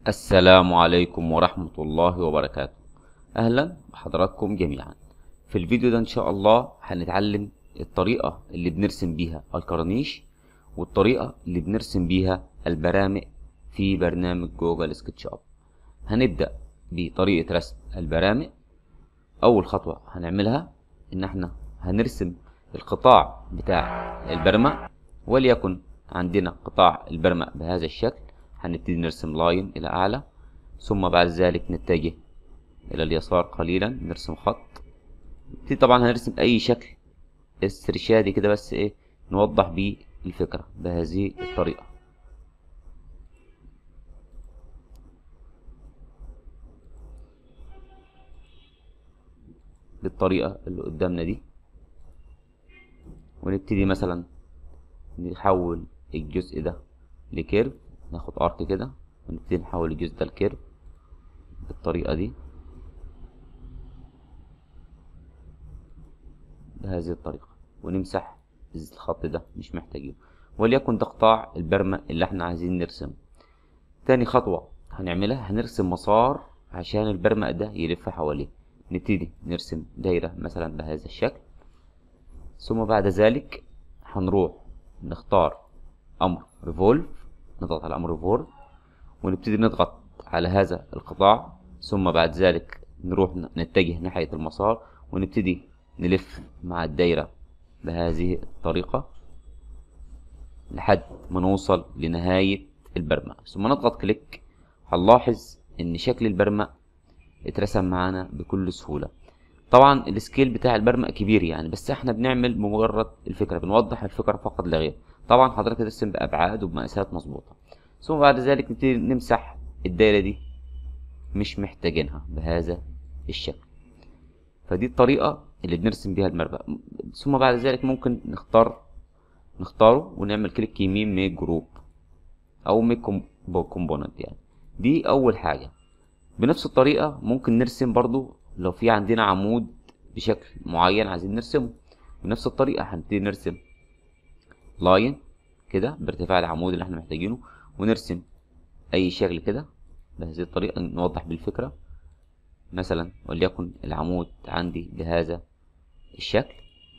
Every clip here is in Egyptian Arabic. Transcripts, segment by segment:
السلام عليكم ورحمة الله وبركاته أهلا بحضراتكم جميعا في الفيديو ده إن شاء الله هنتعلم الطريقة اللي بنرسم بيها الكرانيش والطريقة اللي بنرسم بيها البرامج في برنامج جوجل سكتش اب هنبدأ بطريقة رسم البرامج أول خطوة هنعملها إن احنا هنرسم القطاع بتاع البرمة وليكن عندنا قطاع البرمة بهذا الشكل هنبتدي نرسم لاين إلى أعلى ثم بعد ذلك نتجه إلى اليسار قليلا نرسم خط نبتدي طبعا هنرسم أي شكل استرشادي كده بس إيه نوضح بيه الفكرة بهذه الطريقة بالطريقة اللي قدامنا دي ونبتدي مثلا نحول الجزء ده لكيرف ناخد ارك كده ونبتدي نحول الجزء ده لكيرف بالطريقة دي بهذه الطريقة ونمسح الخط ده مش محتاجينه وليكن ده قطاع البرمة اللي احنا عايزين نرسمه تاني خطوة هنعملها هنرسم مسار عشان البرمة ده يلف حواليه نبتدي نرسم دايرة مثلا بهذا الشكل ثم بعد ذلك هنروح نختار امر ريفولف نضغط على امر ريفولف ونبتدي نضغط على هذا القطاع ثم بعد ذلك نروح نتجه ناحية المسار ونبتدي نلف مع الدايرة بهذه الطريقة لحد ما نوصل لنهاية البرمة ثم نضغط كليك هنلاحظ ان شكل البرمة اترسم معانا بكل سهولة طبعا السكيل بتاع البرمة كبير يعني بس احنا بنعمل مجرد الفكرة بنوضح الفكرة فقط لا غير طبعا حضرتك ترسم بأبعاد وبمقاسات مظبوطة ثم بعد ذلك نبتدي نمسح الدايرة دي مش محتاجينها بهذا الشكل فدي الطريقة اللي بنرسم بيها المربع ثم بعد ذلك ممكن نختار نختاره ونعمل كليك يمين ميك جروب او ميك كومبوننت يعني دي اول حاجة بنفس الطريقة ممكن نرسم برضو لو في عندنا عمود بشكل معين عايزين نرسمه بنفس الطريقة هنبتدي نرسم لاين كده بارتفاع العمود اللي احنا محتاجينه ونرسم اي شكل كده بهذه الطريقة نوضح بالفكرة مثلا وليكن العمود عندي بهذا الشكل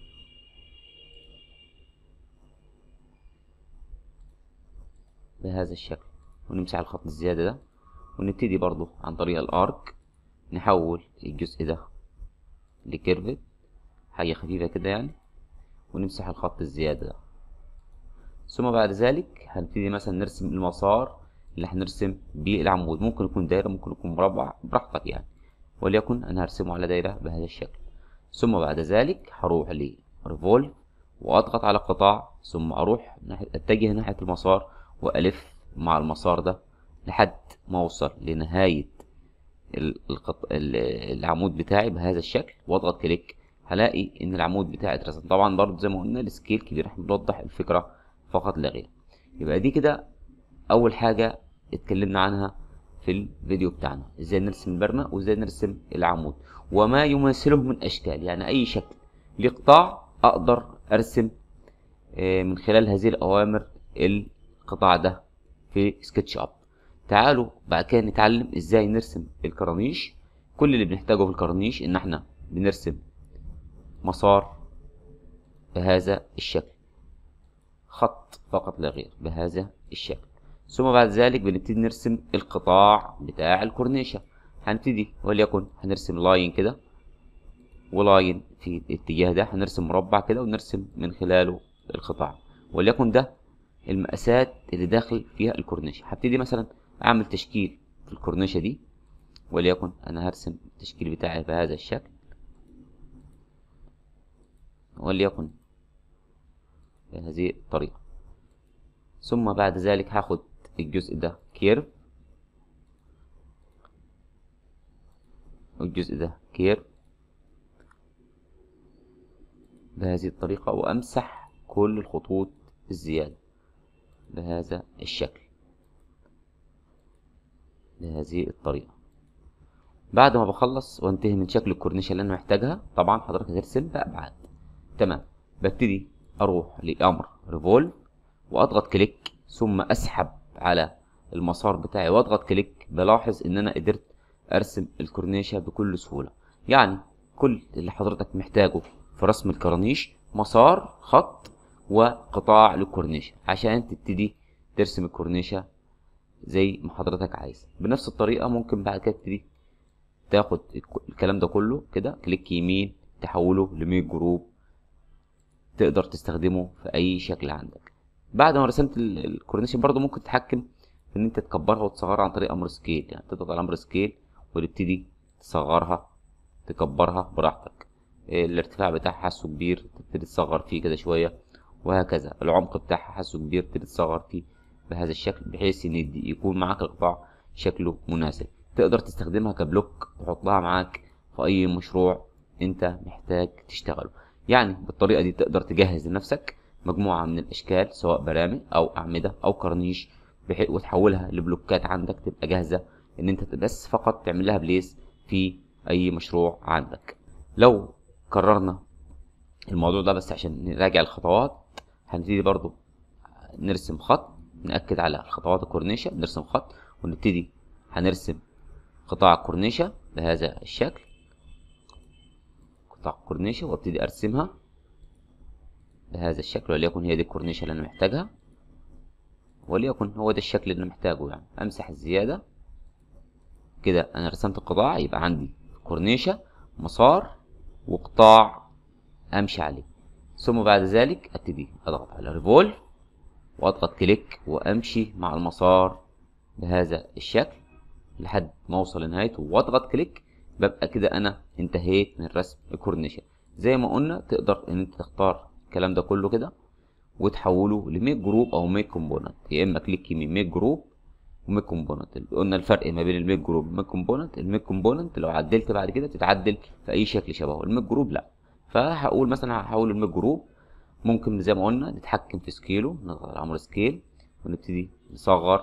بهذا الشكل ونمسح الخط الزيادة ده ونبتدي برضو عن طريق الارك نحول الجزء ده لكيرفت حاجة خفيفة كده يعني ونمسح الخط الزيادة ده ثم بعد ذلك هنبتدي مثلا نرسم المسار اللي هنرسم بيه العمود ممكن يكون دايرة ممكن يكون مربع براحتك يعني وليكن انا هرسمه على دايرة بهذا الشكل ثم بعد ذلك هروح لريفولف واضغط على قطاع ثم اروح ناحية اتجه ناحية المسار والف مع المسار ده لحد ما اوصل لنهاية القط... العمود بتاعي بهذا الشكل واضغط كليك هلاقي ان العمود بتاعي اترسم طبعا برضو زي ما قلنا السكيل كبير احنا بنوضح الفكرة فقط لا غير يبقى دي كده اول حاجة اتكلمنا عنها في الفيديو بتاعنا ازاي نرسم البرمة وازاي نرسم العمود وما يماثله من اشكال يعني اي شكل لقطاع اقدر ارسم من خلال هذه الاوامر القطاع ده في سكتش اب تعالوا بعد كده نتعلم ازاي نرسم الكرانيش كل اللي بنحتاجه في الكرانيش ان احنا بنرسم مسار بهذا الشكل خط فقط لا غير بهذا الشكل ثم بعد ذلك بنبتدي نرسم القطاع بتاع الكورنيشة هنبتدي وليكن هنرسم لاين كده ولاين في الاتجاه ده هنرسم مربع كده ونرسم من خلاله القطاع وليكن ده المقاسات اللي داخل فيها الكورنيشة هبتدي مثلا اعمل تشكيل في الكورنيشة دي وليكن انا هرسم التشكيل بتاعي بهذا الشكل وليكن بهذه الطريقة ثم بعد ذلك هاخد الجزء ده كيرف والجزء ده كيرف بهذه الطريقة وامسح كل الخطوط الزيادة بهذا الشكل بهذه الطريقة بعد ما بخلص وانتهي من شكل الكورنيشة اللي انا محتاجها طبعا حضرتك هترسم بأبعاد تمام ببتدي اروح لامر ريفولف واضغط كليك ثم اسحب على المسار بتاعي واضغط كليك بلاحظ ان انا قدرت ارسم الكورنيشة بكل سهولة يعني كل اللي حضرتك محتاجه في رسم الكرانيش مسار خط وقطاع للكورنيشة عشان تبتدي ترسم الكورنيشة زي ما حضرتك عايز بنفس الطريقة ممكن بعد كده تبتدي تاخد الكلام ده كله كده كليك يمين تحوله لميك جروب تقدر تستخدمه في اي شكل عندك بعد ما رسمت الكورنيشن برضو ممكن تتحكم في ان انت تكبرها وتصغرها عن طريق امر سكيل يعني تضغط على امر سكيل وتبتدي تصغرها تكبرها براحتك الارتفاع بتاعها حاسه كبير تبتدي تصغر فيه كده شويه وهكذا العمق بتاعها حاسه كبير تبتدي تصغر فيه بهذا الشكل بحيث ان يكون معاك القطاع شكله مناسب تقدر تستخدمها كبلوك تحطها معاك في اي مشروع انت محتاج تشتغله يعني بالطريقه دي تقدر تجهز لنفسك مجموعه من الاشكال سواء برامج او اعمده او كرنيش بحيث وتحولها لبلوكات عندك تبقى جاهزه ان انت بس فقط تعمل لها بليس في اي مشروع عندك لو كررنا الموضوع ده بس عشان نراجع الخطوات هنبتدي برضو نرسم خط نأكد على خطوات الكورنيشة نرسم خط ونبتدي هنرسم قطاع الكورنيشة بهذا الشكل قطاع الكورنيشة وابتدي ارسمها بهذا الشكل وليكن هي دي الكورنيشة اللي انا محتاجها وليكن هو ده الشكل اللي انا محتاجه يعني امسح الزيادة كده انا رسمت القطاع يبقى عندي كورنيشة مسار وقطاع امشي عليه ثم بعد ذلك ابتدي اضغط على ريفولف واضغط كليك وامشي مع المسار بهذا الشكل لحد ما اوصل لنهايته واضغط كليك ببقى كده انا انتهيت من رسم الكورنيشة زي ما قلنا تقدر ان انت تختار الكلام ده كله كده وتحوله لميك جروب او ميك كومبوننت يا اما كليك يمين ميك جروب وميك كومبوننت قلنا الفرق ما بين الميك جروب والميك كومبوننت الميك كومبوننت لو عدلت بعد كده تتعدل في اي شكل شبهه الميك جروب لا فهقول مثلا هحول الميك جروب ممكن زي ما قلنا نتحكم في سكيله نضغط على امر سكيل ونبتدي نصغر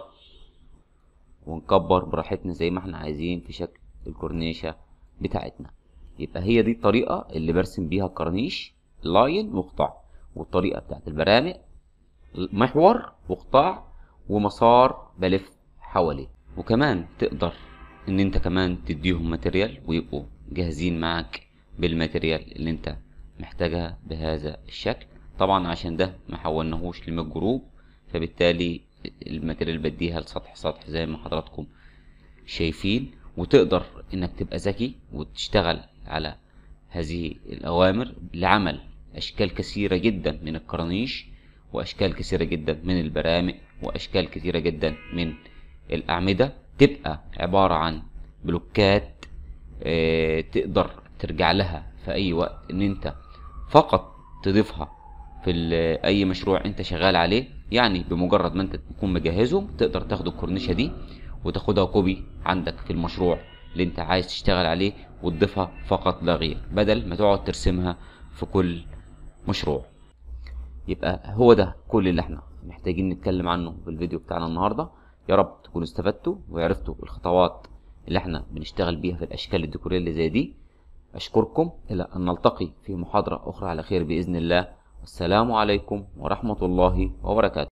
ونكبر براحتنا زي ما احنا عايزين في شكل الكورنيشة بتاعتنا يبقى هي دي الطريقة اللي برسم بيها الكرنيش لاين وقطاع والطريقة بتاعت البرامج محور وقطاع ومسار بلف حواليه وكمان تقدر ان انت كمان تديهم ماتريال ويبقوا جاهزين معاك بالماتريال اللي انت محتاجها بهذا الشكل طبعا عشان ده ما حولناهوش لميك جروب فبالتالي الماتريال بديها لسطح سطح زي ما حضراتكم شايفين وتقدر انك تبقى ذكي وتشتغل على هذه الاوامر لعمل اشكال كثيره جدا من الكرانيش واشكال كثيره جدا من البرامج واشكال كثيره جدا من الاعمده تبقى عباره عن بلوكات اه تقدر ترجع لها في اي وقت ان انت فقط تضيفها في اي مشروع انت شغال عليه يعني بمجرد ما انت تكون مجهزهم تقدر تاخد الكورنيشه دي وتاخدها كوبي عندك في المشروع اللي انت عايز تشتغل عليه وتضيفها فقط لا غير بدل ما تقعد ترسمها في كل مشروع يبقى هو ده كل اللي احنا محتاجين نتكلم عنه في الفيديو بتاعنا النهارده يا رب تكونوا استفدتوا وعرفتوا الخطوات اللي احنا بنشتغل بيها في الاشكال الديكوريه اللي زي دي اشكركم الى ان نلتقي في محاضره اخرى على خير باذن الله والسلام عليكم ورحمه الله وبركاته